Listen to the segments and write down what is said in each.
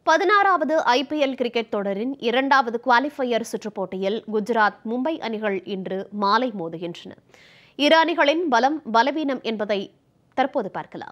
பதினாறாவது IPL cricket தொடரின் இரண்டாவது குவாலிஃபயர் சுற்றுப் போட்டியில் குஜராத் மும்பை அணிகள் இன்று மாலை மோதுகின்றன இரு அணிகளின் பலம் பலவீனம் என்பதை தற்போது பார்க்கலாம்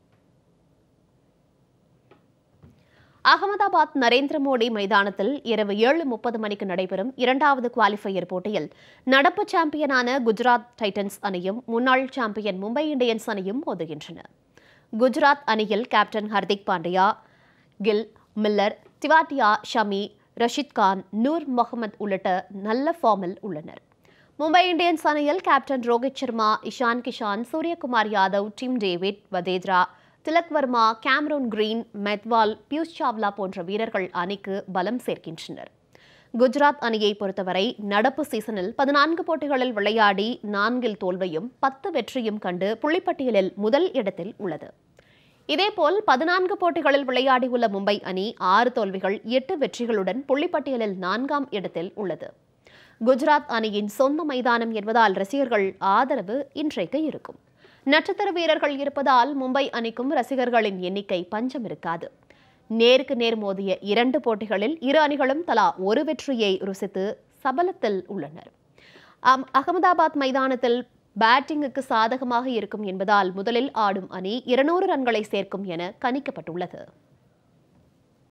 அகமதாபாத் நரேந்திர மோடி மைதானத்தில் இரவு ஏழு முப்பது மணிக்கு நடைபெறும் இரண்டாவது குவாலிஃபயர் போட்டியில் நடப்பு சாம்பியனான குஜராத் டைட்டன்ஸ் அணியும் முன்னாள் சாம்பியன் மும்பை இந்தியன்ஸ் அணியும் மோதுகின்றன குஜராத் அணியில் கேப்டன் ஹர்திக் பாண்டியா கில் மில்லர் திவாட்டியா ஷமி ரஷித் கான் நூர் முகமது உள்ளிட்ட நல்ல ஃபார்மில் உள்ளனர் மும்பை இந்தியன்ஸ் அணியில் captain Rohit Sharma Ishan Kishan Suryakumar Yadav Tim David Wadhera Tilak Varma Cameron Green Madhwal Piyush Chawla போன்ற வீரர்கள் அணிக்கு பலம் சேர்க்கின்றனர் குஜராத் அணியை பொறுத்தவரை நடப்பு சீசனில் பதினான்கு போட்டிகளில் விளையாடி நான்கில் தோல்வையும் பத்து வெற்றியும் கண்டு புள்ளிப்பட்டியலில் முதல் இடத்தில் உள்ளது இதேபோல் பதினான்கு போட்டிகளில் விளையாடியுள்ள மும்பை அணி ஆறு தோல்விகள் எட்டு வெற்றிகளுடன் புள்ளிப்பட்டியலில் நான்காம் இடத்தில் உள்ளது குஜராத் அணியின் சொந்த மைதானம் என்பதால் ரசிகர்கள் ஆதரவு இன்றைக்கு இருக்கும் நட்சத்திர வீரர்கள் இருப்பதால் மும்பை அணிக்கும் ரசிகர்களின் எண்ணிக்கை பஞ்சம் இருக்காது நேருக்கு நேர் மோதிய இரண்டு போட்டிகளில் இரு அணிகளும் தலா ஒரு வெற்றியை ருசித்து சபலத்தில் உள்ளனர் அம்- அகமதாபாத் மைதானத்தில் பேட்டிங்குக்கு சாதகமாக இருக்கும் என்பதால் முதலில் ஆடும் அணி இருநூறு ரன்களை சேர்க்கும் என கணிக்கப்பட்டுள்ளது